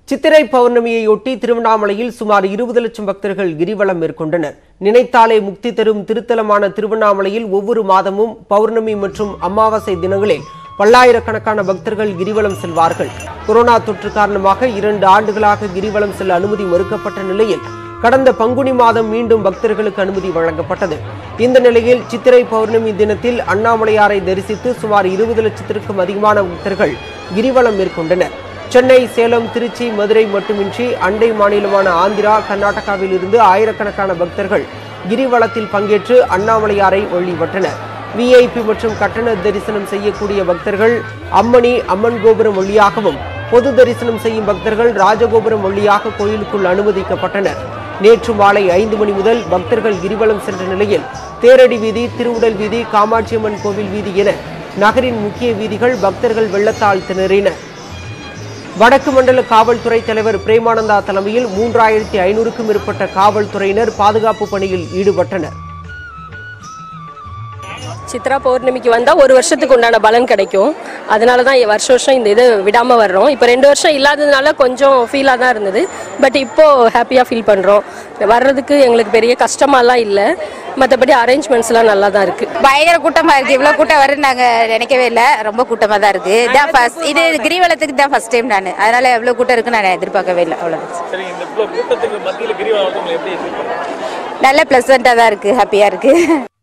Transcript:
சித்திரை பௌர்ணமியையொட்டி திருவண்ணாமலையில் சுமார் இருபது லட்சம் பக்தர்கள் கிரிவலம் மேற்கொண்டனர் நினைத்தாலே முக்தி தரும் திருத்தலமான திருவண்ணாமலையில் ஒவ்வொரு மாதமும் பௌர்ணமி மற்றும் அமாவாசை தினங்களில் பல்லாயிரக்கணக்கான பக்தர்கள் கிரிவலம் செல்வார்கள் கொரோனா தொற்று காரணமாக இரண்டு ஆண்டுகளாக கிரிவலம் செல்ல அனுமதி மறுக்கப்பட்ட நிலையில் கடந்த பங்குனி மாதம் மீண்டும் பக்தர்களுக்கு அனுமதி வழங்கப்பட்டது இந்த நிலையில் சித்திரை பௌர்ணமி தினத்தில் அண்ணாமலையாரை தரிசித்து சுமார் இருபது லட்சத்திற்கும் அதிகமான பக்தர்கள் கிரிவலம் மேற்கொண்டனர் சென்னை சேலம் திருச்சி மதுரை மட்டுமின்றி அண்டை மாநிலமான ஆந்திரா கர்நாடகாவில் இருந்து ஆயிரக்கணக்கான பக்தர்கள் கிரிவலத்தில் பங்கேற்று அண்ணாமலையாரை வழிபட்டனர் விஐபி மற்றும் கட்டண தரிசனம் செய்யக்கூடிய பக்தர்கள் அம்மணி அம்மன் கோபுரம் வழியாகவும் பொது தரிசனம் செய்யும் பக்தர்கள் ராஜகோபுரம் வழியாக கோயிலுக்குள் அனுமதிக்கப்பட்டனர் நேற்று மாலை ஐந்து மணி முதல் பக்தர்கள் கிரிவலம் சென்ற நிலையில் தேரடி வீதி திருவுடல் வீதி காமாட்சியம்மன் கோவில் வீதி என நகரின் முக்கிய வீதிகள் பக்தர்கள் வெள்ளத்தால் திணறின வடக்கு மண்டல காவல்துறை தலைவர் பிரேமானந்தா தலைமையில் மூன்றாயிரத்தி ஐநூறுக்கும் மேற்பட்ட காவல்துறையினர் பாதுகாப்பு பணியில் ஈடுபட்டனர் சித்ரா பௌர்ணமிக்கு வந்தால் ஒரு வருஷத்துக்கு உண்டான பலன் கிடைக்கும் அதனால தான் வருஷம் வருஷம் இந்த இதை விடாமல் வர்றோம் இப்போ ரெண்டு வருஷம் இல்லாததுனால கொஞ்சம் ஃபீலாக தான் இருந்தது பட் இப்போது ஹாப்பியாக ஃபீல் பண்ணுறோம் வர்றதுக்கு எங்களுக்கு பெரிய கஷ்டமாலாம் இல்லை மற்றபடி அரேஞ்ச்மெண்ட்ஸ்லாம் நல்லா தான் இருக்குது பயங்கர கூட்டமா இருக்கு இவ்வளவு கூட்டம் வரும்னு நாங்க நினைக்கவே இல்ல ரொம்ப கூட்டமா தான் இருக்கு இதான் ஃபர்ஸ்ட் இது கிரிவலத்துக்கு தான் ஃபர்ஸ்ட் டைம் நான் அதனால எவ்வளவு கூட்டம் இருக்குன்னு நான் எதிர்பார்க்கவே இல்லை அவ்வளவு சரி இந்த இவ்வளோ கூட்டத்துக்கு மத்தியில் கிரிவலம் வந்து உங்களை எப்படி feel பண்றீங்க? நல்ல பிளசண்டா தான் இருக்கு ஹாப்பியா இருக்கு